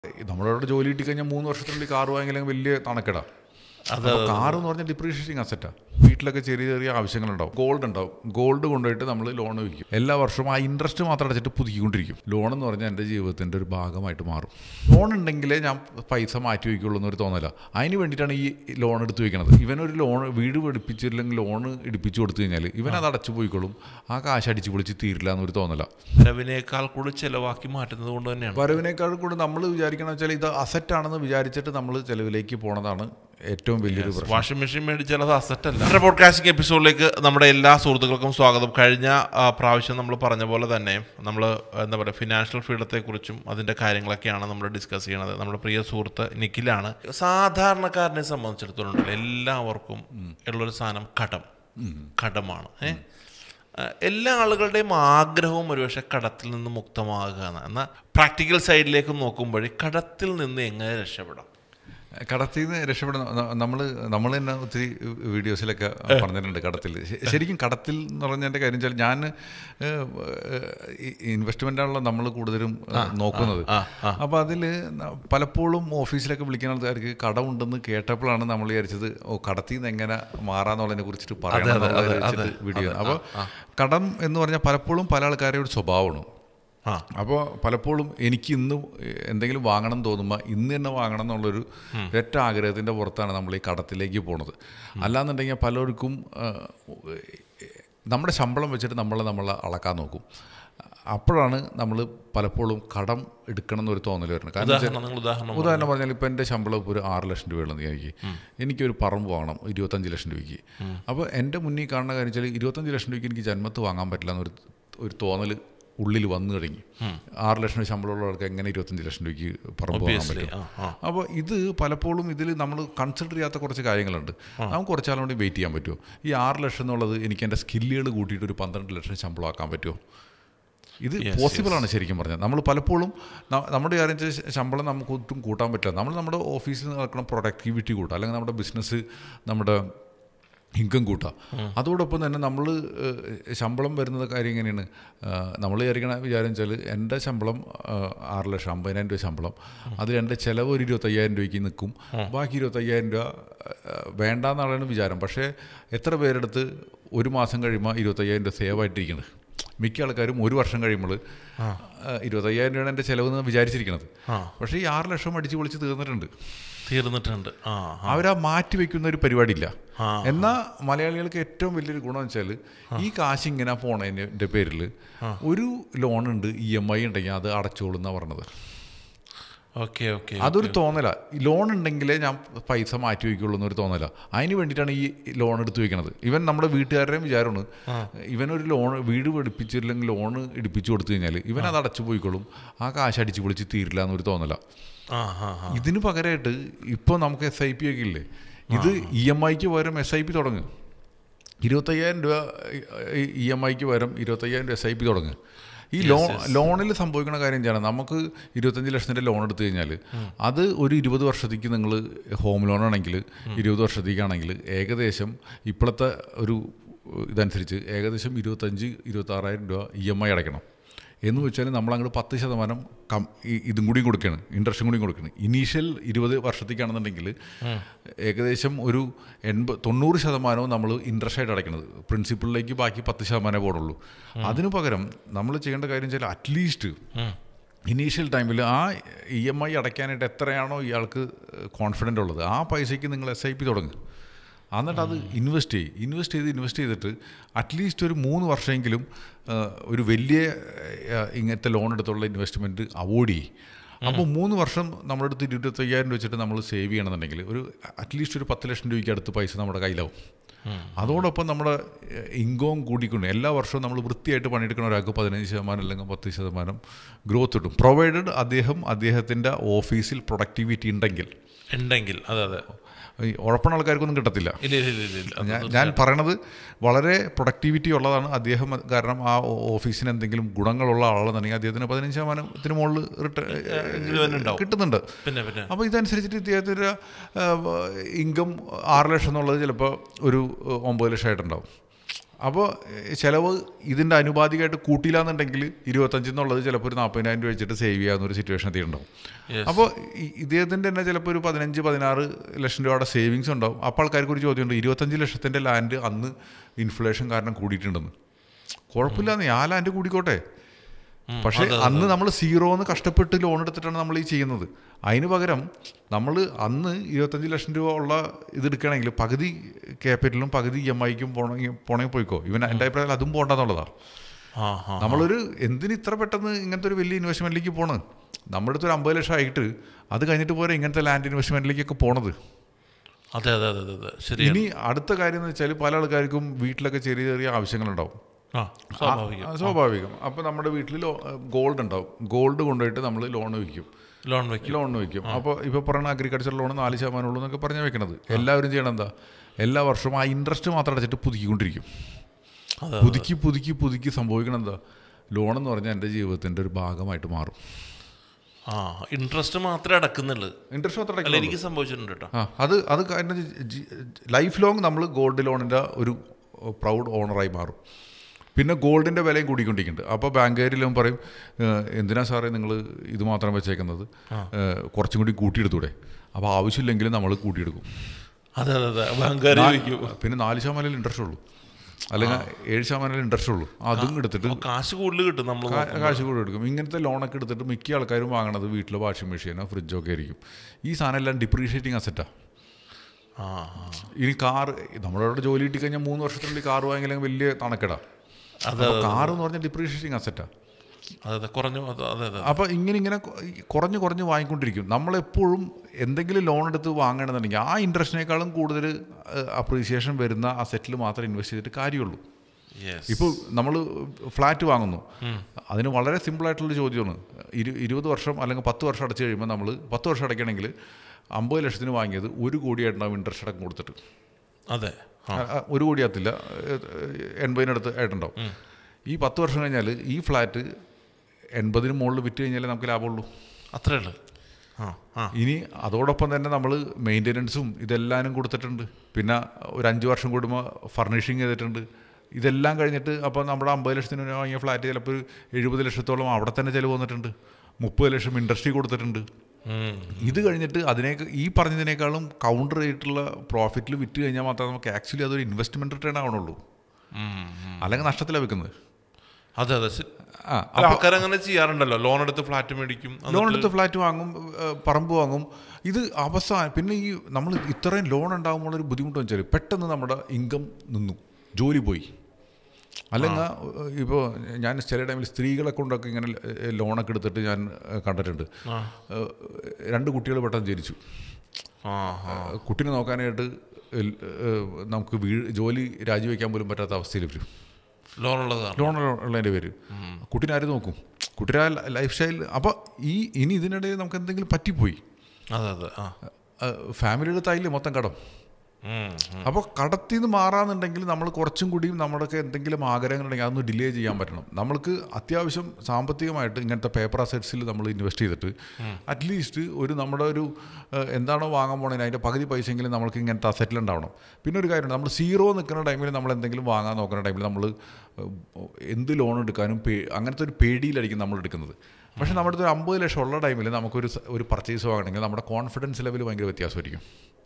നമ്മളവിടെ ജോലി കിട്ടി കഴിഞ്ഞാൽ മൂന്ന് വർഷത്തിനുള്ളിൽ കാർ വാങ്ങിയില്ലെങ്കിൽ വലിയ തണക്കെടാ കാർ എന്ന് പറഞ്ഞാൽ ഡിപ്രീഷിയേറ്റിംഗ് അസറ്റാ വീട്ടിലൊക്കെ ചെറിയ ചെറിയ ആവശ്യങ്ങളുണ്ടാവും ഗോൾഡ് ഉണ്ടാവും ഗോൾഡ് കൊണ്ടുപോയിട്ട് നമ്മൾ ലോൺ വയ്ക്കും എല്ലാ വർഷവും ആ ഇൻട്രസ്റ്റ് മാത്രം അടച്ചിട്ട് പുതുക്കിക്കൊണ്ടിരിക്കും ലോൺ എന്ന് പറഞ്ഞാൽ എൻ്റെ ജീവിതത്തിൻ്റെ ഒരു ഭാഗമായിട്ട് മാറും ലോൺ ഉണ്ടെങ്കിലേ ഞാൻ പൈസ മാറ്റി വയ്ക്കുള്ളൂ എന്നൊരു തോന്നല അതിന് വേണ്ടിയിട്ടാണ് ഈ ലോൺ എടുത്ത് വയ്ക്കണത് ഇവനൊരു ലോൺ വീട് പിടിപ്പിച്ചില്ലെങ്കിൽ ലോൺ ഇടിപ്പിച്ചു കൊടുത്തു കഴിഞ്ഞാൽ ഇവൻ അത് അടച്ചു പോയിക്കോളും ആ കാശ് അടിച്ച് പൊളിച്ച് തീരില്ല എന്നൊരു തോന്നല വരവിനേക്കാൾ കൂടി ചെലവാക്കി മാറ്റുന്നത് കൊണ്ട് തന്നെയാണ് വരവിനേക്കാൾ കൂടി നമ്മൾ വിചാരിക്കണം വെച്ചാൽ ഇത് അസറ്റാണെന്ന് വിചാരിച്ചിട്ട് നമ്മൾ ചെലവിലേക്ക് പോണതാണ് ഏറ്റവും വലിയൊരു പ്രശ്നം വാഷിംഗ് മെഷീൻ മേടിച്ചാൽ അത് അസറ്റ് അല്ല പോഡ്കാസ്റ്റിംഗ് എപ്പിസോഡിലേക്ക് നമ്മുടെ എല്ലാ സുഹൃത്തുക്കൾക്കും സ്വാഗതം കഴിഞ്ഞ ആ, പ്രാവശ്യം നമ്മൾ പറഞ്ഞ പോലെ തന്നെ നമ്മൾ എന്താ പറയുക ഫിനാൻഷ്യൽ ഫ്രീഡത്തെക്കുറിച്ചും അതിൻ്റെ കാര്യങ്ങളൊക്കെയാണ് നമ്മൾ ഡിസ്കസ് ചെയ്യണത് നമ്മുടെ പ്രിയ സുഹൃത്ത് നിഖിലാണ് സാധാരണക്കാരനെ സംബന്ധിച്ചിടത്തോളം ഉണ്ടല്ലോ, എല്ലാവർക്കും ഉള്ളൊരു സാധനം കടം കടമാണ് ഏ ആ, എല്ലാ ആളുകളുടെയും ആഗ്രഹവും ഒരുപക്ഷെ കടത്തിൽ നിന്ന് മുക്തമാകുക എന്നാണ് എന്നാൽ പ്രാക്ടിക്കൽ സൈഡിലേക്ക് നോക്കുമ്പോൾ കടത്തിൽ നിന്ന് എങ്ങനെ രക്ഷപ്പെടാം കടത്തിൽ നിന്ന് രക്ഷപ്പെടുന്ന നമ്മൾ നമ്മൾ തന്നെ ഒത്തിരി വീഡിയോസിലൊക്കെ പറഞ്ഞിട്ടുണ്ട് കടത്തിൽ ശ- ശരിക്കും കടത്തിൽ എന്ന് പറഞ്ഞതിൻ്റെ കാര്യം വെച്ചാൽ ഞാൻ ഇൻവെസ്റ്റ്മെൻ്റ് ആണല്ലോ നമ്മൾ കൂടുതലും ഏഹ്, നോക്കുന്നത് അപ്പോൾ അതിൽ പലപ്പോഴും ഓഫീസിലൊക്കെ വിളിക്കുന്ന ആൾക്കാർക്ക് കടമുണ്ടെന്ന് കേട്ടപ്പോഴാണ് നമ്മൾ വിചാരിച്ചത് ഓ കടത്തിൽ നിന്ന് എങ്ങനെ മാറാന്നുള്ളതിനെ കുറിച്ചിട്ട് പറയണം വീഡിയോ അപ്പോൾ കടം എന്ന് പറഞ്ഞാൽ പലപ്പോഴും പല ആൾക്കാരുടെ ഒരു സ്വഭാവമാണ് ആ അപ്പോൾ പലപ്പോഴും എനിക്ക് ഇന്ന് എന്തെങ്കിലും വാങ്ങണം എന്ന് തോന്നുമ്പോൾ ഇന്ന് തന്നെ വാങ്ങണം എന്നുള്ളൊരു ഒറ്റ ആഗ്രഹത്തിൻ്റെ പുറത്താണ് നമ്മൾ ഈ കടത്തിലേക്ക് പോണത് അല്ലാന്നുണ്ടെങ്കിൽ പലർക്കും ആ, നമ്മുടെ ശമ്പളം വെച്ചിട്ട് നമ്മൾ നമ്മൾ അളക്കാൻ നോക്കും അപ്പോഴാണ് നമ്മൾ പലപ്പോഴും കടം എടുക്കണം എന്നൊരു തോന്നൽ വരുന്നത് കാരണം വെച്ചാൽ ഉദാഹരണം നിങ്ങൾ ഉദാഹരണം ഉദാഹരണം പറഞ്ഞാൽ ഇപ്പം എൻ്റെ ശമ്പളം ഇപ്പോൾ ഒരു ആറ് ലക്ഷം രൂപയുള്ളത് എനിക്ക് എനിക്കൊരു പറമ്പ് വാങ്ങണം ഇരുപത്തഞ്ച് ലക്ഷം രൂപയ്ക്ക് അപ്പോൾ എൻ്റെ മുന്നിൽ കാണുന്ന കാര്യം വെച്ചാൽ ഇരുപത്തഞ്ച് ലക്ഷം രൂപയ്ക്ക് എനിക്ക് ജന്മത്ത് വാങ്ങാൻ പറ്റില്ല എന്നൊരു ഒരു തോന്നൽ ഉള്ളിൽ വന്നു തുടങ്ങി ആറ് ലക്ഷം രൂപ ശമ്പളമുള്ള ആൾക്ക് എങ്ങനെ ഇരുപത്തഞ്ച് ലക്ഷം രൂപയ്ക്ക് പറമ്പ് വാങ്ങാൻ Obviously, പറ്റും ആ, ആ. അപ്പോൾ ഇത് പലപ്പോഴും ഇതിൽ നമ്മൾ കൺസിഡർ ചെയ്യാത്ത കുറച്ച് കാര്യങ്ങളുണ്ട് നമുക്ക് കുറച്ചാലും കൂടി വെയിറ്റ് ചെയ്യാൻ പറ്റുമോ ഈ ആറ് ലക്ഷം എന്നുള്ളത് എനിക്ക് എൻ്റെ സ്കില്ലുകൾ കൂട്ടിയിട്ട് ഒരു പന്ത്രണ്ട് ലക്ഷം ശമ്പളം ആക്കാൻ പറ്റുമോ ഇത് പോസിബിൾ ആണ് ശരിക്കും പറഞ്ഞാൽ നമ്മൾ പലപ്പോഴും ന- നമ്മുടെ കാര്യം വെച്ചാൽ ശമ്പളം നമുക്ക് ഒട്ടും കൂട്ടാൻ പറ്റില്ല നമ്മൾ നമ്മുടെ ഓഫീസിൽ നടക്കുന്ന പ്രൊഡക്ടിവിറ്റി കൂട്ടുക അല്ലെങ്കിൽ നമ്മുടെ ബിസിനസ് നമ്മുടെ ഇൻകം കൂട്ടുക അതോടൊപ്പം തന്നെ നമ്മൾ ശമ്പളം വരുന്നത് കാര്യം എങ്ങനെയാണ് നമ്മൾ വിചാരിക്കണ വിചാരം വെച്ചാൽ എൻ്റെ ശമ്പളം ആ, ആറ് ലക്ഷം അമ്പതിനായിരം രൂപ ശമ്പളം അതിൽ എൻ്റെ ചിലവ് ഒരു ഇരുപത്തയ്യായിരം രൂപയ്ക്ക് നിൽക്കും ബാക്കി ഇരുപത്തയ്യായിരം രൂപ ആ, വേണ്ടാന്നാണ് വിചാരം പക്ഷേ എത്ര പേരെടുത്ത് ഒരു മാസം കഴിയുമ്പോൾ ഇരുപത്തയ്യായിരം രൂപ സേവ് ആയിട്ടിരിക്കുന്നത് മിക്ക ആൾക്കാരും ഒരു വർഷം കഴിയുമ്പോൾ ഇരുപത്തയ്യായിരം രൂപയാണ് എൻ്റെ ചിലവ് എന്ന് വിചാരിച്ചിരിക്കുന്നത് പക്ഷേ ഈ ആറ് ലക്ഷം അടിച്ച് പൊളിച്ച് തീർന്നിട്ടുണ്ട് തീർന്നിട്ടുണ്ട് ആ ആ. അവരാ മാറ്റി വെക്കുന്ന ഒരു പരിപാടിയില്ല എന്നാൽ മലയാളികൾക്ക് ഏറ്റവും വലിയൊരു ഗുണം വെച്ചാൽ ഈ കാശ് ഇങ്ങനെ പോണതിൻ്റെ പേരിൽ ഒരു ലോൺ ഉണ്ട് ഇ എം ഐ ഉണ്ടെങ്കിൽ അത് അടച്ചോളുന്ന പറഞ്ഞത് ഓക്കെ ഓക്കെ അതൊരു തോന്നല ലോൺ ഉണ്ടെങ്കിലേ ഞാൻ പൈസ മാറ്റി വയ്ക്കുള്ളൂ എന്നൊരു തോന്നല അതിന് വേണ്ടിയിട്ടാണ് ഈ ലോൺ എടുത്ത് വെക്കുന്നത് ഇവൻ നമ്മുടെ വീട്ടുകാരുടെയും വിചാരമാണ് ഇവനൊരു ലോൺ വീട് പിടിപ്പിച്ചില്ലെങ്കിൽ ലോൺ ഇടിപ്പിച്ചു കൊടുത്തു കഴിഞ്ഞാൽ ഇവൻ അത് അടച്ചു പോയിക്കോളും ആ കാശ് അടിച്ച് പൊളിച്ച് തീരില്ല എന്നൊരു തോന്നല ആ ആ ആ. ഇതിന് പകരമായിട്ട് ഇപ്പോൾ നമുക്ക് എസ് ഐ പി ഒക്കെ ഇല്ലേ ഇത് ഇ എം ഐക്ക് പകരം എസ് ഐ പി തുടങ്ങും ഇരുപത്തയ്യായിരം രൂപ ഇ എം ഐക്ക് പകരം ഇരുപത്തയ്യായിരം രൂപ എസ് ഐ പി തുടങ്ങും ഈ ലോൺ ലോണിൽ സംഭവിക്കുന്ന കാര്യം ചെയ്യണം നമുക്ക് ഇരുപത്തഞ്ച് ലക്ഷത്തിൻ്റെ ലോൺ എടുത്തു കഴിഞ്ഞാൽ അത് ഒരു ഇരുപത് വർഷത്തേക്ക് നിങ്ങൾ ഹോം ലോൺ ആണെങ്കിൽ ഇരുപത് വർഷത്തേക്കാണെങ്കിൽ ഏകദേശം ഇപ്പോഴത്തെ ഒരു ഇതനുസരിച്ച് ഏകദേശം ഇരുപത്തഞ്ച് ഇരുപത്താറായിരം രൂപ ഇ എം ഐ അടയ്ക്കണം എന്ന് വെച്ചാൽ നമ്മൾ അങ്ങോട്ട് പത്ത് ശതമാനം കം ഈ ഇതും കൂടിയും കൊടുക്കുകയാണ് ഇൻട്രസ്റ്റും കൂടിയും കൊടുക്കുകയാണ് ഇനീഷ്യൽ ഇരുപത് വർഷത്തേക്കാണെന്നുണ്ടെങ്കിൽ ഏകദേശം ഒരു എൺപത് തൊണ്ണൂറ് ശതമാനവും നമ്മൾ ഇൻട്രസ്റ്റ് ആയിട്ട് അടയ്ക്കുന്നത് പ്രിൻസിപ്പളിലേക്ക് ബാക്കി പത്ത് ശതമാനമേ പോടുള്ളൂ അതിനു പകരം നമ്മൾ ചെയ്യേണ്ട കാര്യം വെച്ചാൽ അറ്റ്ലീസ്റ്റ് ഇനീഷ്യൽ ടൈമിൽ ആ ഇ എം ഐ അടയ്ക്കാനായിട്ട് എത്രയാണോ ഇയാൾക്ക് കോൺഫിഡൻ്റ് ഉള്ളത് ആ പൈസയ്ക്ക് നിങ്ങൾ എസ് ഐ പി തുടങ്ങുക എന്നിട്ട് അത് ഇൻവെസ്റ്റ് ചെയ്യും ഇൻവെസ്റ്റ് ചെയ്ത് ഇൻവെസ്റ്റ് ചെയ്തിട്ട് അറ്റ്ലീസ്റ്റ് ഒരു മൂന്ന് വർഷമെങ്കിലും ആ, ഒരു വലിയ ആ, ഇങ്ങനത്തെ ലോൺ എടുത്തുള്ള ഇൻവെസ്റ്റ്മെൻറ്റ് അവോയ്ഡ് ചെയ്യും അപ്പോൾ മൂന്ന് വർഷം നമ്മുടെ അടുത്ത് ഇരുപത്തയ്യായിരം രൂപ വെച്ചിട്ട് നമ്മൾ സേവ് ചെയ്യണമെന്നുണ്ടെങ്കിൽ ഒരു അറ്റ്ലീസ്റ്റ് ഒരു പത്ത് ലക്ഷം രൂപയ്ക്ക് അടുത്ത് പൈസ നമ്മുടെ കയ്യിലാവും അതോടൊപ്പം നമ്മുടെ ഇൻകവും കൂടിക്കൊണ്ട് എല്ലാ വർഷവും നമ്മൾ വൃത്തിയായിട്ട് പണിയെടുക്കുന്ന ഒരാൾക്ക് പതിനഞ്ച് ശതമാനം അല്ലെങ്കിൽ പത്ത് ശതമാനം ഗ്രോത്ത് കിട്ടും പ്രൊവൈഡഡ് അദ്ദേഹം അദ്ദേഹത്തിൻ്റെ ഓഫീസിൽ പ്രൊഡക്ടിവിറ്റി ഉണ്ടെങ്കിൽ ഉണ്ടെങ്കിൽ അതെ അതെ ഈ ഉഴപ്പണ ആൾക്കാർക്കൊന്നും കിട്ടത്തില്ല ഇല്ല ഇല്ല ഇല്ല ഇല്ല അത് ഞാൻ ഞാൻ പറയണത് വളരെ പ്രൊഡക്ടിവിറ്റി ഉള്ളതാണ് അദ്ദേഹം കാരണം ആ ഓ- ഓഫീസിന് എന്തെങ്കിലും ഗുണങ്ങളുള്ള ആളാണെന്നുണ്ടെങ്കിൽ അദ്ദേഹത്തിന് പതിനഞ്ച് ശതമാനത്തിന് മുകളിൽ ഇങ്ങനെ ഉണ്ടാവും. കിട്ടുന്നുണ്ട് പിന്നെ പിന്നെ അപ്പോൾ ഇതനുസരിച്ചിട്ട് ഇദ്ദേഹത്തിൻ്റെ ഇൻകം ആറ് ലക്ഷം എന്നുള്ളത് ചിലപ്പോൾ ഒരു ഒമ്പത് ലക്ഷമായിട്ടുണ്ടാവും അപ്പോൾ ചിലവ് ഇതിൻ്റെ അനുപാതികമായിട്ട് കൂട്ടിയില്ലാന്നുണ്ടെങ്കിൽ ഇരുപത്തഞ്ച് എന്നുള്ളത് ചിലപ്പോൾ ഒരു നാൽപ്പതിനായിരം രൂപ വെച്ചിട്ട് സേവ് ചെയ്യാവുന്ന ഒരു സിറ്റുവേഷൻ എത്തിയിട്ടുണ്ടാവും Yes. അപ്പോൾ ഇദ്ദേഹത്തിൻ്റെ തന്നെ ചിലപ്പോൾ ഒരു പതിനഞ്ച് പതിനാറ് ലക്ഷം രൂപയുടെ സേവിങ്സ് ഉണ്ടാവും അപ്പോൾ ആൾക്കാർക്ക് ഒരു ചോദ്യമുണ്ട് ഇരുപത്തഞ്ച് ലക്ഷത്തിൻ്റെ ലാൻഡ് അന്ന് ഇൻഫ്ലേഷൻ കാരണം കൂടിയിട്ടുണ്ടെന്ന് കുഴപ്പമില്ലാന്ന് ആ ലാൻഡ് കൂടിക്കോട്ടെ പക്ഷേ അന്ന് നമ്മൾ സീറോ എന്ന് കഷ്ടപ്പെട്ട് ലോൺ എടുത്തിട്ടാണ് നമ്മൾ ഈ ചെയ്യുന്നത് അതിന് പകരം നമ്മൾ അന്ന് ഇരുപത്തഞ്ച് ലക്ഷം രൂപ ഉള്ള ഇത് എടുക്കുകയാണെങ്കിൽ പകുതി ക്യാപിറ്റലും പകുതി ഇ എം ഐക്കും പോണെങ്കിൽ പോണെങ്കിൽ പോയിക്കോ ഇവൻ എൻ്റെ അഭിപ്രായത്തിൽ അതും പോകണ്ടെന്നുള്ളതാണ് ആ ആ നമ്മളൊരു എന്തിന് ഇത്ര പെട്ടെന്ന് ഇങ്ങനത്തെ ഒരു വലിയ ഇൻവെസ്റ്റ്മെൻറ്റിലേക്ക് പോണത് നമ്മുടെ അടുത്ത് ഒരു അമ്പത് ലക്ഷം ആയിട്ട് അത് കഴിഞ്ഞിട്ട് പോരെ ഇങ്ങനത്തെ ലാൻഡ് ഇൻവെസ്റ്റ്മെൻറ്റിലേക്കൊക്കെ പോണത് അതെ അതെ അതെ അതെ അതെ ശരിയാണ് ഇനി അടുത്ത കാര്യം എന്ന് വെച്ചാൽ പല ആൾക്കാർക്കും വീട്ടിലൊക്കെ ചെറിയ ചെറിയ ആവശ്യങ്ങളുണ്ടാവും ആ സ്വാഭാവികം ആ, സ്വാഭാവികം അപ്പം നമ്മുടെ വീട്ടിൽ ഗോൾഡ് ഉണ്ടാവും ഗോൾഡ് കൊണ്ടുപോയിട്ട് നമ്മൾ ലോൺ വയ്ക്കും ലോൺ വെക്കും ലോൺ വയ്ക്കും അപ്പോൾ ഇപ്പോൾ പറയുന്ന അഗ്രികൾച്ചർ ലോൺ നാല് ശതമാനം ഉള്ളൂ എന്നൊക്കെ പറഞ്ഞാൽ വെക്കണത് എല്ലാവരും ചെയ്യണം എന്താ എല്ലാ വർഷവും ആ ഇൻട്രസ്റ്റ് മാത്രം അടച്ചിട്ട് പുതുക്കിക്കൊണ്ടിരിക്കും അതെ പുതുക്കി പുതുക്കി പുതുക്കി സംഭവിക്കണം എന്താ ലോൺ എന്ന് പറഞ്ഞാൽ എൻ്റെ ജീവിതത്തിൻ്റെ ഒരു ഭാഗമായിട്ട് മാറും ആ ഇൻട്രസ്റ്റ് മാത്രമേ അടക്കുന്നുള്ളൂ ഇൻട്രസ്റ്റ് മാത്രം അല്ല അടയ്ക്കണം എനിക്ക് സംഭവിച്ചിട്ടുണ്ട് കേട്ടോ ആ അത് അത് കാരണം ലൈഫ് ലോങ് നമ്മൾ ഗോൾഡ് ലോണിൻ്റെ ഒരു പ്രൗഡ് ഓണറായി മാറും പിന്നെ ഗോൾഡിൻ്റെ വിലയും കൂടിക്കൊണ്ടിരിക്കുന്നുണ്ട് അപ്പോൾ ബാങ്കുകാരിലും പറയും "ഏഹ്, എന്തിനാ സാറേ നിങ്ങൾ ഇത് മാത്രം വെച്ചേക്കുന്നത് ഏഹ്, കുറച്ചും കൂടി കൂട്ടിയെടുത്തൂടെ അപ്പോൾ ആവശ്യമില്ലെങ്കിലും നമ്മൾ കൂട്ടിയെടുക്കും അതെ അതെ അതെ ബാങ്കുകാർ ചോദിക്കും പിന്നെ നാല് ശതമാനം ഇൻട്രസ്റ്റ് ഉള്ളൂ അല്ലെങ്കിൽ ഏഴ് ശതമാനം ഇൻട്രസ്റ്റ് ഉള്ളൂ അതും എടുത്തിട്ട് അപ്പൊ കാശ് കൂടുതൽ കിട്ടും നമ്മൾ കാ- കാശ് കൂടി എടുക്കും ഇങ്ങനത്തെ ലോണൊക്കെ എടുത്തിട്ട് മിക്ക ആൾക്കാരും വാങ്ങണത് വീട്ടിലെ വാഷിംഗ് മെഷീനോ ഫ്രിഡ്ജോ ഒക്കെ ആയിരിക്കും ഈ സാധനം എല്ലാം ഡിപ്രീഷിയേറ്റിംഗ് അസറ്റാണ് ആ ആ. ഇനി കാർ നമ്മളവിടെ ജോലി കിട്ടി കഴിഞ്ഞാൽ മൂന്ന് വർഷത്തിനുള്ളിൽ കാർ വാങ്ങിയില്ലെങ്കിൽ വലിയ തണക്കെടാ അതെ അപ്പോൾ കാർ എന്ന് പറഞ്ഞാൽ ഡിപ്രീഷിയേറ്റിംഗ് അസറ്റാ അതെ അതെ കുറഞ്ഞു അതെ അതെ അതെ അപ്പോൾ ഇങ്ങനെ ഇങ്ങനെ കൊ- ഈ കുറഞ്ഞ് കുറഞ്ഞ് വാങ്ങിക്കൊണ്ടിരിക്കും നമ്മളെപ്പോഴും എന്തെങ്കിലും ലോൺ എടുത്ത് വാങ്ങണമെന്നുണ്ടെങ്കിൽ ആ ഇൻട്രസ്റ്റിനേക്കാളും കൂടുതൽ അപ്രീസിയേഷൻ വരുന്ന അസറ്റിൽ മാത്രം ഇൻവെസ്റ്റ് ചെയ്തിട്ട് കാര്യമുള്ളൂ യെസ് ഇപ്പോൾ നമ്മൾ ഫ്ലാറ്റ് വാങ്ങുന്നു അതിന് വളരെ സിമ്പിളായിട്ടുള്ള ചോദ്യമാണ് ഇരു ഇരുപത് വർഷം അല്ലെങ്കിൽ പത്ത് വർഷം അടച്ചു കഴിയുമ്പോൾ നമ്മൾ പത്ത് വർഷം അടയ്ക്കണമെങ്കിൽ അമ്പത് ലക്ഷത്തിന് വാങ്ങിയത് ഒരു കോടിയായിട്ടുണ്ടാവും ഇൻട്രസ്റ്റ് അടക്കം കൊടുത്തിട്ട് അതെ ആ ആ, ആ, ഒരു കോടിയാത്തില്ല എൺപതിനടുത്ത് ആയിട്ടുണ്ടാവും ഈ പത്ത് വർഷം കഴിഞ്ഞാൽ ഈ ഫ്ലാറ്റ് എൺപതിന് മുകളിൽ വിറ്റ് കഴിഞ്ഞാലേ നമുക്ക് ലാഭമുള്ളൂ അത്രേ ഉള്ളു ആ ആ ഇനി അതോടൊപ്പം തന്നെ നമ്മൾ മെയിൻ്റെനൻസും ഇതെല്ലാനും കൊടുത്തിട്ടുണ്ട് പിന്നെ ഒരു അഞ്ച് വർഷം കൂടുമ്പോൾ ഫർണിഷിങ് ചെയ്തിട്ടുണ്ട് ഇതെല്ലാം കഴിഞ്ഞിട്ട് അപ്പോൾ നമ്മുടെ അമ്പത് ലക്ഷത്തിന് വാങ്ങിയ ഫ്ലാറ്റ് ചിലപ്പോൾ ഒരു എഴുപത് ലക്ഷത്തോളം അവിടെ തന്നെ ചിലവ് വന്നിട്ടുണ്ട് മുപ്പത് ലക്ഷം ഇൻഡസ്ട്രി കൊടുത്തിട്ടുണ്ട് ഉം. ഇത് കഴിഞ്ഞിട്ട് അതിനേക്ക് ഈ പറഞ്ഞതിനേക്കാളും കൗണ്ടർ ആയിട്ടുള്ള പ്രോഫിറ്റിൽ വിറ്റ് കഴിഞ്ഞാൽ മാത്രമേ നമുക്ക് ആക്ച്വലി അതൊരു ഇൻവെസ്റ്റ്മെൻറ്റ് റിട്ടേൺ ആവണുള്ളൂ ഉം, ഉം. അല്ലെങ്കിൽ നഷ്ടത്തിലാണ് വെക്കുന്നത് അതെ അതെ ശ- ആ അല്ല, ആൾക്കാർ അങ്ങനെ ചെയ്യാറുണ്ടല്ലോ ലോൺ എടുത്ത് ഫ്ലാറ്റ് മേടിക്കും എന്നിട്ട് ലോൺ എടുത്ത് ഫ്ലാറ്റ് വാങ്ങും ഏഹ് പറമ്പ് വാങ്ങും ഇത് അവസാനം പിന്നെ ഈ നമ്മൾ ഇത്രയും ലോൺ ഉണ്ടാകുമ്പോൾ ഒരു ബുദ്ധിമുട്ട് വെച്ചാൽ പെട്ടെന്ന് നമ്മുടെ ഇൻകം നിന്നു ജോലി പോയി അല്ലെങ്കിൽ ഇപ്പോൾ ഞാൻ ചില ടൈമിൽ സ്ത്രീകളെ കൊണ്ടൊക്കെ ഇങ്ങനെ ഏഹ് ലോണൊക്കെ എടുത്തിട്ട് ഞാൻ ഏഹ് കണ്ടിട്ടുണ്ട് ആ. ഏഹ് രണ്ട് കുട്ടികൾ പെട്ടെന്ന് ജനിച്ചു ആ ആ ഏഹ് കുട്ടീനെ നോക്കാനായിട്ട് ഏഹ് ഏഹ് നമുക്ക് വീ ജോലി രാജിവെക്കാൻ പോലും പറ്റാത്ത അവസ്ഥയിൽ വരും ലോൺ ഉള്ളതാണ് ലോൺ ഉള്ളതിൻ്റെ പേര് കുട്ടീനെ ആര് നോക്കും കുട്ടിയുടെ ലൈഫ് സ്റ്റൈൽ അപ്പോൾ ഈ ഇനി ഇതിനിടയിൽ നമുക്ക് എന്തെങ്കിലും പറ്റിപ്പോയി അതെ അതെ ആ ഫാമിലിയുടെ തൈല് മൊത്തം കടം ഉം, ഉം. അപ്പോൾ കടത്തിൽ നിന്ന് മാറാന്നുണ്ടെങ്കിൽ നമ്മൾ കുറച്ചും കൂടിയും നമ്മുടെയൊക്കെ എന്തെങ്കിലും ആഗ്രഹങ്ങളുണ്ടെങ്കിൽ അതൊന്ന് ഡിലേ ചെയ്യാൻ പറ്റണം നമ്മൾക്ക് അത്യാവശ്യം സാമ്പത്തികമായിട്ട് ഇങ്ങനത്തെ പേപ്പർ അസറ്റ്സിൽ നമ്മൾ ഇൻവെസ്റ്റ് ചെയ്തിട്ട് അറ്റ്ലീസ്റ്റ് ഒരു നമ്മുടെ ഒരു ഏഹ്, എന്താണോ വാങ്ങാൻ പോണതിന് അതിൻ്റെ പകുതി പൈസയെങ്കിലും നമ്മൾക്ക് ഇങ്ങനത്തെ അസറ്റിൽ ഉണ്ടാവണം പിന്നെ ഒരു കാര്യമുണ്ട് നമ്മൾ സീറോ നിൽക്കുന്ന ടൈമിൽ നമ്മൾ എന്തെങ്കിലും വാങ്ങാൻ നോക്കുന്ന ടൈമിൽ നമ്മൾ എന്ത് ലോൺ എടുക്കാനും പേ അങ്ങനത്തെ ഒരു പേടിയിലായിരിക്കും നമ്മൾ എടുക്കുന്നത് പക്ഷേ നമ്മുടെ അടുത്ത് ഒരു അമ്പത് ലക്ഷം ഉള്ള ടൈമിൽ നമുക്കൊരു സ- ഒരു പർച്ചേസ് വാങ്ങണമെങ്കിൽ നമ്മുടെ കോൺഫിഡൻസ് ലെവൽ ഭയങ്കര വ്യത്യാസമായിരിക്കും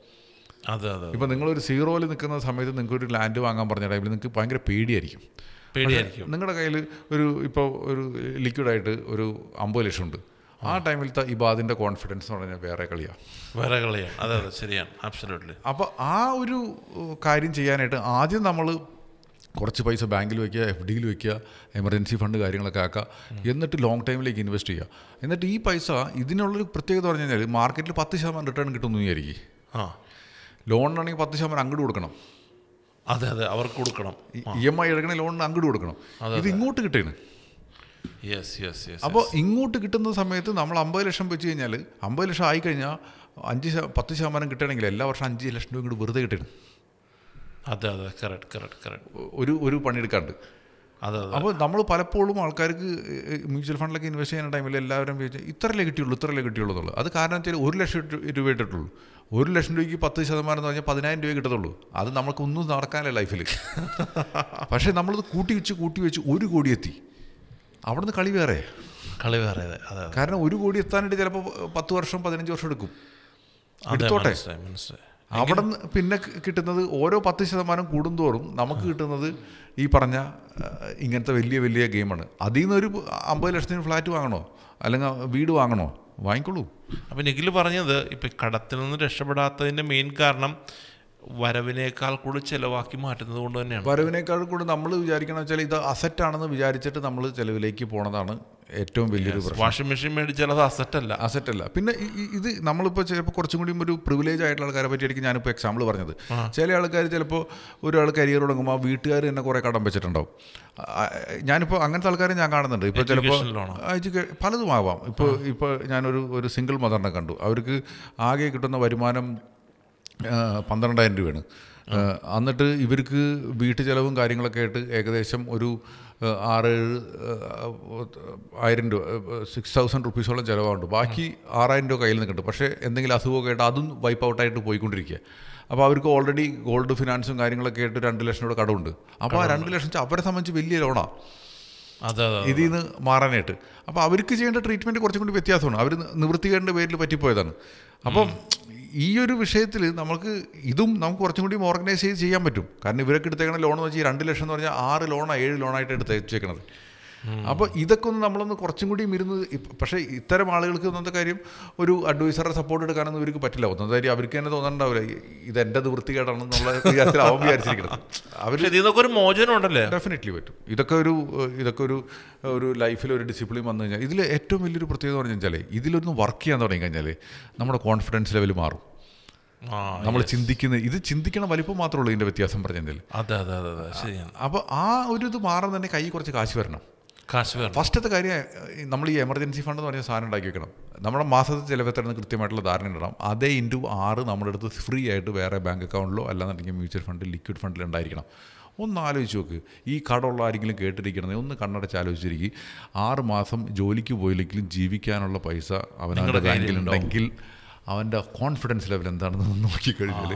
അതെ അതെ ഇപ്പം നിങ്ങളൊരു സീറോയിൽ നിൽക്കുന്ന സമയത്ത് നിങ്ങൾക്ക് ഒരു ലാൻഡ് വാങ്ങാൻ പറഞ്ഞ ടൈമിൽ നിങ്ങൾക്ക് ഭയങ്കര പേടിയായിരിക്കും പേടിയായിരിക്കും നിങ്ങളുടെ കയ്യിൽ ഒരു ഇപ്പോൾ ഒരു ലിക്വിഡായിട്ട് ഒരു അമ്പത് ലക്ഷം ഉണ്ട് ആ ടൈമിലത്തെ ഇബാദിൻ്റെ കോൺഫിഡൻസ് എന്ന് പറഞ്ഞാൽ വേറെ കളിയാണ് വേറെ കളിയാണ് അതെ അതെ ശരിയാണ് അബ്സല്യൂട്ട്ലി അപ്പോൾ ആ ഒരു ഉം, കാര്യം ചെയ്യാനായിട്ട് ആദ്യം നമ്മൾ കുറച്ച് പൈസ ബാങ്കിൽ വെക്കുക എഫ് ഡിയിൽ വെക്കുക എമർജൻസി ഫണ്ട് കാര്യങ്ങളൊക്കെ ആക്കുക എന്നിട്ട് ലോങ് ടൈമിലേക്ക് ഇൻവെസ്റ്റ് ചെയ്യുക എന്നിട്ട് ഈ പൈസ ഇതിനുള്ളൊരു പ്രത്യേകത പറഞ്ഞു കഴിഞ്ഞാൽ മാർക്കറ്റിൽ പത്ത് ശതമാനം റിട്ടേൺ കിട്ടുമെന്ന് വിചാരിക്കും ആ ലോണിനാണെങ്കിൽ പത്ത് ശതമാനം അങ്ങോട്ട് കൊടുക്കണം അതെ അതെ അവർക്ക് കൊടുക്കണം ഇ എം ഐ എടുക്കണ ലോണിന് അങ്ങോട്ട് കൊടുക്കണം ഇത് ഇങ്ങോട്ട് കിട്ടേണ് യെസ് യെസ് യെസ് അപ്പോൾ ഇങ്ങോട്ട് കിട്ടുന്ന സമയത്ത് നമ്മൾ അമ്പത് ലക്ഷം വെച്ച് കഴിഞ്ഞാൽ അമ്പത് ലക്ഷം ആയി കഴിഞ്ഞാൽ അഞ്ച് ശത- പത്ത് ശതമാനം കിട്ടണമെങ്കിൽ എല്ലാ വർഷം അഞ്ച് ലക്ഷം രൂപ ഇങ്ങോട്ട് വെറുതെ കിട്ടണം അതെ അതെ കറക്റ്റ് കറക്റ്റ് കറക്റ്റ് ഒരു ഒരു പണിയെടുക്കാണ്ട് അതെ അപ്പോൾ നമ്മൾ പലപ്പോഴും ആൾക്കാർക്ക് മ്യൂച്വൽ ഫണ്ടിലൊക്കെ ഇൻവെസ്റ്റ് ചെയ്യുന്ന ടൈമിൽ എല്ലാവരും വിചാരിച്ചു ഇത്രയല്ലേ കിട്ടിയുള്ളൂ ഇത്രയല്ലേ കിട്ടിയുള്ളൂ എന്നുള്ളത് അത് കാരണം വെച്ചാൽ ഒരു ലക്ഷം രൂപ ഇട്ടിട്ടുള്ളൂ ഒരു ലക്ഷം രൂപയ്ക്ക് പത്ത് ശതമാനം എന്ന് പറഞ്ഞാൽ പതിനായിരം രൂപ കിട്ടത്തുള്ളൂ അത് നമുക്കൊന്നും നടക്കാനില്ല ലൈഫിൽ പക്ഷേ നമ്മളത് കൂട്ടി വെച്ച് കൂട്ടി വെച്ച് ഒരു കോടി എത്തി അവിടുന്ന് കളി വേറെ കളി വേറെ അതെ അതെ കാരണം ഒരു കോടി എത്താനായിട്ട് ചിലപ്പോൾ പത്ത് വർഷം പതിനഞ്ച് വർഷം എടുക്കും അതെ എടുത്തോട്ടെ മനസ്സിലായി മനസ്സിലായി അവിടെ നിന്ന് പിന്നെ കി- കിട്ടുന്നത് ഓരോ പത്ത് ശതമാനം കൂടുന്തോറും നമുക്ക് കിട്ടുന്നത് ഈ പറഞ്ഞ ആ, ഇങ്ങനത്തെ വലിയ വലിയ ഗെയിമാണ് അതിൽ നിന്ന് ഒരു അമ്പത് ലക്ഷത്തിന് ഫ്ലാറ്റ് വാങ്ങണോ അല്ലെങ്കിൽ വീട് വാങ്ങണോ വാങ്ങിക്കോളൂ അപ്പം നിഖിൽ പറഞ്ഞത് ഇപ്പം കടത്തിൽ നിന്ന് രക്ഷപ്പെടാത്തതിൻ്റെ മെയിൻ കാരണം വരവിനേക്കാൾ കൂടി ചിലവാക്കി മാറ്റുന്നത് കൊണ്ട് തന്നെയാണ് വരവിനേക്കാൾ കൂടി നമ്മൾ വിചാരിക്കണം വെച്ചാൽ ഇത് അസറ്റാണെന്ന് വിചാരിച്ചിട്ട് നമ്മൾ ചിലവിലേക്ക് പോണതാണ് ഏറ്റവും വലിയൊരു പ്രശ്നം വാഷിംഗ് മെഷീൻ മേടിച്ചാൽ അത് അസറ്റ് അല്ല അസറ്റ് അല്ല പിന്നെ ഈ- ഈ- ഇത് നമ്മളിപ്പോൾ ചിലപ്പോൾ കുറച്ചും കൂടിയും ഒരു പ്രിവിലേജ് ആയിട്ടുള്ള ആൾക്കാരെ പറ്റിയായിരിക്കും ഞാനിപ്പോൾ എക്സാമ്പിൾ പറഞ്ഞത് ചില ആൾക്കാർ ചിലപ്പോൾ ഒരാൾ കരിയർ തുടങ്ങുമ്പോൾ ആ വീട്ടുകാർ തന്നെ കുറേ കടം വെച്ചിട്ടുണ്ടാവും ആ, ഞാനിപ്പോൾ അങ്ങനത്തെ ആൾക്കാരെ ഞാൻ കാണുന്നുണ്ട് ഇപ്പോൾ ചിലപ്പോൾ Education loan ആ. എഡ്യൂക്കേ പലതും ആവാം ഇപ്പോൾ ഇപ്പോൾ ഞാനൊരു ഒരു സിംഗിൾ മദറിനെ കണ്ടു അവർക്ക് ആകെ കിട്ടുന്ന വരുമാനം ആ, പന്ത്രണ്ടായിരം രൂപയാണ് ആ, എന്നിട്ട് ഇവർക്ക് വീട്ടു ചെലവും കാര്യങ്ങളൊക്കെ ആയിട്ട് ഏകദേശം ഒരു ആ, ആറേഴ് ആ, ആയിരം രൂപ സിക്സ് തൗസൻഡ് റുപ്പീസോളം ചിലവാകുണ്ട് ബാക്കി ആറായിരം രൂപ കയ്യിൽ നിൽക്കുന്നുണ്ട് പക്ഷേ എന്തെങ്കിലും അസുഖമൊക്കെ ആയിട്ട് അതും വൈപ്പ് ഔട്ടായിട്ട് പോയിക്കൊണ്ടിരിക്കുക അപ്പോൾ അവർക്ക് ഓൾറെഡി ഗോൾഡ് ഫിനാൻസും കാര്യങ്ങളൊക്കെ ആയിട്ട് രണ്ട് ലക്ഷം രൂപ കടമുണ്ട് അപ്പോൾ ആ രണ്ട് ലക്ഷം വെച്ചാൽ അവരെ സംബന്ധിച്ച് വലിയ ലോണാണ് അതെ അതെ ഇതിൽ നിന്ന് മാറാനായിട്ട് അപ്പോൾ അവർക്ക് ചെയ്യേണ്ട ട്രീറ്റ്മെൻറ്റ് കുറച്ചും കൂടി വ്യത്യാസമാണ് അവർ നിവൃത്തികേണ്ട പേരിൽ പറ്റിപ്പോയതാണ് അപ്പം ഈ ഒരു വിഷയത്തിൽ നമുക്ക് ഇതും നമുക്ക് കുറച്ചും കൂടി ഓർഗനൈസ് ചെയ്ത് ചെയ്യാൻ പറ്റും കാരണം ഇവരൊക്കെ എടുത്തേക്കണ ലോൺ എന്ന് വെച്ചാൽ ഈ രണ്ട് ലക്ഷം എന്ന് പറഞ്ഞാൽ ആറ് ലോണോ ഏഴ് ലോണായിട്ട് എടുത്ത് വെച്ചേക്കണത് അപ്പോൾ ഇതൊക്കെ ഒന്ന് നമ്മളൊന്ന് കുറച്ചും കൂടി ഇരുന്ന് ഇപ്പ- പക്ഷേ ഇത്തരം ആളുകൾക്ക് ഒന്നാമത്തെ കാര്യം ഒരു അഡ്വൈസറുടെ സപ്പോർട്ട് എടുക്കാനൊന്നും ഇവർക്ക് പറ്റില്ല ഒന്നാമത്തെ കാര്യം അവർക്ക് തന്നെ തോന്നണ്ടാവില്ല ഇത് എൻ്റെ വൃത്തികേടാണെന്നുള്ള വിചാരത്തിൽ അവൻ വിചാരിച്ചിരിക്കുന്നത് അവർ പക്ഷെ ഇതിൽ നിന്നൊക്കെ ഒരു മോചനം ഉണ്ടല്ലേ ഡെഫിനറ്റ്ലി പറ്റും ഇതൊക്കെ ഒരു ഏഹ്, ഇതൊക്കെ ഒരു ഒരു ലൈഫിൽ ഒരു ഡിസിപ്ലിൻ വന്നു കഴിഞ്ഞാൽ ഇതിൽ ഏറ്റവും വലിയൊരു പ്രത്യേകത എന്ന് പറഞ്ഞു കഴിഞ്ഞാൽ ഇതിലൊന്ന് വർക്ക് ചെയ്യാൻ തുടങ്ങി കഴിഞ്ഞാൽ നമ്മുടെ കോൺഫിഡൻസ് ലെവൽ മാറും ആ നമ്മൾ ചിന്തിക്കുന്ന ഇത് ചിന്തിക്കണ വലിപ്പം മാത്രമേ ഉള്ളൂ ഇതിൻ്റെ വ്യത്യാസം പറഞ്ഞാൽ അതെ അതെ അതെ അതെ ശരിയാണ് അപ്പോൾ ആ ഒരു ഇത് മാറാൻ തന്നെ കൈ കുറച്ച് കാശ് വരണം കാശ് വേണം ഫസ്റ്റത്തെ കാര്യം ഏഹ്, നമ്മൾ ഈ എമർജൻസി ഫണ്ട് എന്ന് പറഞ്ഞ സാധനം ഉണ്ടാക്കി വെക്കണം നമ്മുടെ മാസത്തെ ചിലവെത്തരുന്ന കൃത്യമായിട്ടുള്ള ധാരണ ഇടണം അതേ ഇൻറ്റു ആറ് നമ്മുടെ അടുത്ത് ഫ്രീ ആയിട്ട് വേറെ ബാങ്ക് അക്കൗണ്ടിലോ അല്ലാന്നുണ്ടെങ്കിൽ മ്യൂച്വൽ ഫണ്ട് ലിക്വിഡ് ഫണ്ടിൽ ഉണ്ടായിരിക്കണം ഒന്ന് ആലോചിച്ച് നോക്ക് ഈ കടമുള്ള ആരെങ്കിലും കേട്ടിരിക്കണത് ഒന്ന് കണ്ണടച്ച് ആലോചിച്ചിരിക്കും ആറ് മാസം ജോലിക്ക് പോയില്ലെങ്കിലും ജീവിക്കാനുള്ള പൈസ അവനവൻ്റെ ബാങ്കിലുണ്ടെങ്കിൽ അവൻ്റെ കോൺഫിഡൻസ് ലെവൽ എന്താണെന്ന് നോക്കിക്കഴിഞ്ഞാൽ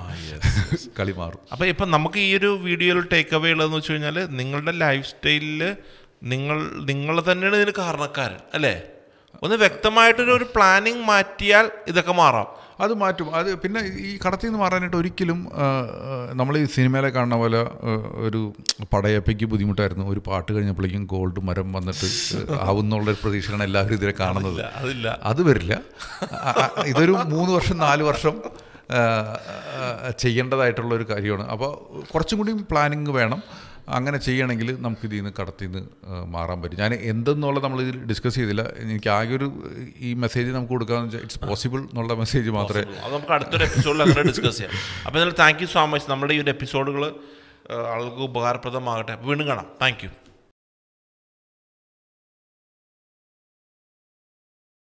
കളി മാറും അപ്പോൾ ഇപ്പം നമുക്ക് ഈ ഒരു വീഡിയോയിൽ ടേക്ക് അവേ ഉള്ളതെന്ന് വെച്ച് കഴിഞ്ഞാൽ നിങ്ങളുടെ ലൈഫ് സ്റ്റൈലിൽ നിങ്ങൾ നിങ്ങൾ തന്നെയാണ് ഇതിന് കാരണക്കാരൻ അല്ലേ ഒന്ന് വ്യക്തമായിട്ടൊരു ഒരു പ്ലാനിങ് മാറ്റിയാൽ ഇതൊക്കെ മാറാം അത് മാറ്റും അത് പിന്നെ ഈ കടത്തിൽ നിന്ന് മാറാനായിട്ട് ഒരിക്കലും നമ്മൾ ഈ സിനിമയിലെ കാണുന്ന പോലെ ആ, ഒരു പടയപ്പയ്ക്ക് ബുദ്ധിമുട്ടായിരുന്നു ഒരു പാട്ട് കഴിഞ്ഞപ്പോഴേക്കും ഗോൾഡ് മരം വന്നിട്ട് ആവുന്നുള്ള ഒരു പ്രതീക്ഷയാണ് എല്ലാവരും ഇതിനെ കാണുന്നത് അതില്ല അത് വരില്ല ആ, ആ, ഇതൊരു മൂന്ന് വർഷം നാല് വർഷം ആ, ആ, ചെയ്യേണ്ടതായിട്ടുള്ള ഒരു കാര്യമാണ് അപ്പോൾ കുറച്ചും കൂടി പ്ലാനിങ് വേണം അങ്ങനെ ചെയ്യണമെങ്കിൽ നമുക്ക് ഇതിൽ നിന്ന് കടത്തിൽ നിന്ന് ആ, മാറാൻ പറ്റും ഞാൻ എന്തെന്നുള്ളത് നമ്മൾ ഇതിൽ ഡിസ്കസ് ചെയ്തില്ല എനിക്ക് ആകെ ഒരു ഈ മെസ്സേജ് നമുക്ക് കൊടുക്കാന്ന് വെച്ചാൽ ഇറ്റ്സ് പോസിബിൾ എന്നുള്ള മെസ്സേജ് മാത്രമേ അത് നമുക്ക് അടുത്തൊരു എപ്പിസോഡിൽ അങ്ങനെ ഡിസ്കസ് ചെയ്യാം അപ്പോൾ എന്നാലും താങ്ക് യു സോ മച്ച് നമ്മുടെ ഈ ഒരു എപ്പിസോഡുകൾ ആൾക്ക് ഉപകാരപ്രദമാകട്ടെ വീണ്ടും കാണാം താങ്ക് യു